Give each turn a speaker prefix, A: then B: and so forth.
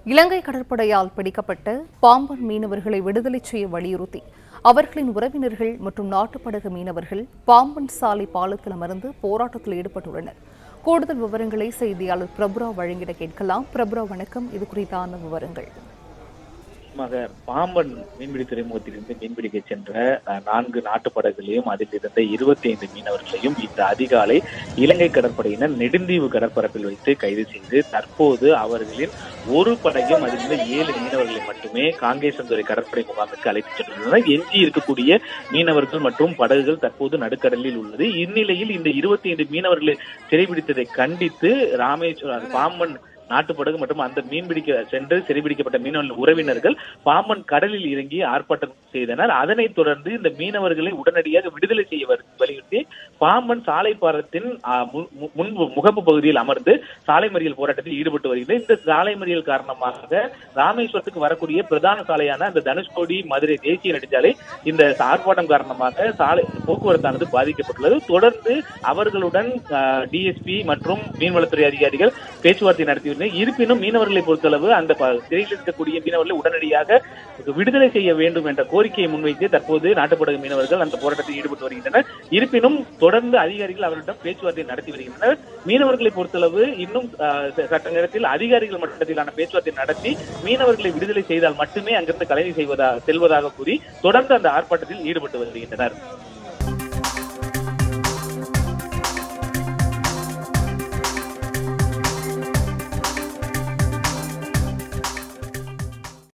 A: இலங்கை கடற்படையால் பிடிக்கப்பட்ட பாம்பன் மீனவர்களை விடுதலை செய்ய வலியுறுத்தி அவர்களின் உறவினர்கள் மற்றும் நாட்டுப்படகு மீனவர்கள் பாம்பன் சாலை பாலத்தில் அமர்ந்து போராட்டத்தில் ஈடுபட்டுள்ளனர் கூடுதல் விவரங்களை செய்தியாளர் பிரபுரா வழங்கிட கேட்கலாம் பிரபுரா வணக்கம் இது குறித்தான விவரங்கள்
B: நிச்சயமாக பாம்பன் மீன்பிடி துறைமுகத்திலிருந்து மீன்பிடிக்க சென்ற அஹ், நான்கு நாட்டு படகுகளையும் அதில் இருந்த இருபத்தி ஐந்து மீனவர்களையும் இன்று அதிகாலை இலங்கை கடற்படையினர் நெடுந்தீவு கடற்பரப்பில் வைத்து கைது செய்து தற்போது அவர்களின் ஒரு படகும் அதிலிருந்த ஏழு மீனவர்களை மட்டுமே காங்கேசந்துறை கடற்படை முகாமிற்கு அழைத்துச் சென்றுள்ளனர் எஞ்சி இருக்கக்கூடிய மீனவர்கள் மற்றும் படகுகள் தற்போது நடுக்கடலில் உள்ளது இந்நிலையில் இந்த இருபத்தி ஐந்து மீனவர்களை சிறைபிடித்ததை கண்டித்து ராமேஸ்வரம் பாம்பன் நாட்டுப்படகு மற்றும் அந்த மீன்பிடிக்க சென்று சிறைபிடிக்கப்பட்ட மீனவர்கள் உறவினர்கள் பாம்பன் கடலில் இறங்கி ஆர்ப்பாட்டம் செய்தனர் அதனைத் தொடர்ந்து இந்த மீனவர்களை உடனடியாக விடுதலை செய்ய வரு- வலியுறுத்தி பாம்பன் சாலை பாலத்தின் ஆ, மு- மு- முன்பு முகப்பு பகுதியில் அமர்ந்து சாலை மறியல் போராட்டத்தில் ஈடுபட்டு வருகிறது இந்த சாலை மறியல் காரணமாக ராமேஸ்வரத்துக்கு வரக்கூடிய பிரதான சாலையான அந்த தனுஷ்கோடி மதுரை தேசிய நெடுஞ்சாலை இந்த ஆர்ப்பாட்டம் காரணமாக சாலை போக்குவரத்தானது பாதிக்கப்பட்டுள்ளது தொடர்ந்து அவர்களுடன் டிஎஸ்பி மற்றும் மீன்வளத்துறை அதிகாரிகள் பேச்சுவார்த்தை நடத்தியுள்ளனர் இருப்பினும் மீனவர்களை பொறுத்தளவு அந்த ப- சிறையில் இருக்கக்கூடிய மீனவர்களை உடனடியாக விடுதலை செய்ய வேண்டும் என்ற கோரிக்கையை முன்வைத்து தற்போது நாட்டுப்படகு மீனவர்கள் அந்த போராட்டத்தில் ஈடுபட்டு வருகின்றனர் இருப்பினும் தொடர்ந்து அதிகாரிகள் அவர்களிடம் பேச்சுவார்த்தை நடத்தி வருகின்றனர் மீனவர்களை பொறுத்தளவு இன்னும் ஆஹ், ச- சட்ட நேரத்தில் அதிகாரிகள் மட்டத்திலான பேச்சுவார்த்தை நடத்தி மீனவர்களை விடுதலை செய்தால் மட்டுமே அங்கிருந்து கலைவு செய்வதா செல்வதாக கூறி தொடர்ந்து அந்த ஆர்ப்பாட்டத்தில் ஈடுபட்டு வருகின்றனர்